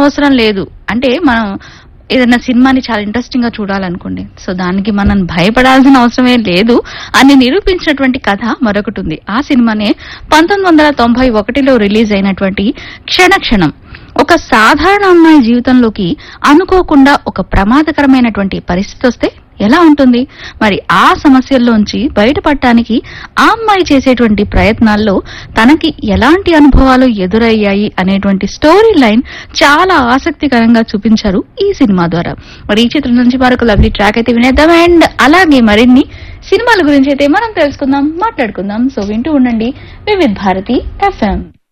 అవసరం లేదు అంటే మనం ఏదైనా సినిమాని చాలా ఇంట్రెస్టింగ్ గా చూడాలనుకోండి సో దానికి మనం భయపడాల్సిన అవసరమే లేదు అని నిరూపించినటువంటి కథ మరొకటి ఉంది ఆ సినిమానే పంతొమ్మిది వందల తొంభై ఒకటిలో రిలీజ్ అయినటువంటి క్షణ క్షణం ఒక సాధారణ అమ్మాయి జీవితంలోకి అనుకోకుండా ఒక ప్రమాదకరమైనటువంటి పరిస్థితి వస్తే ఎలా ఉంటుంది మరి ఆ సమస్యల్లోంచి బయటపడటానికి ఆ అమ్మాయి చేసేటువంటి ప్రయత్నాల్లో తనకి ఎలాంటి అనుభవాలు ఎదురయ్యాయి అనేటువంటి స్టోరీ లైన్ చాలా ఆసక్తికరంగా చూపించారు ఈ సినిమా ద్వారా మరి ఈ చిత్రం నుంచి మరొక లవ్లీ ట్రాక్ అయితే వినేద్దాం అండ్ అలాగే మరిన్ని సినిమాల గురించి అయితే మనం తెలుసుకుందాం మాట్లాడుకుందాం సో వింటూ ఉండండి వివిధ్ భారతి ఎఫ్ఎం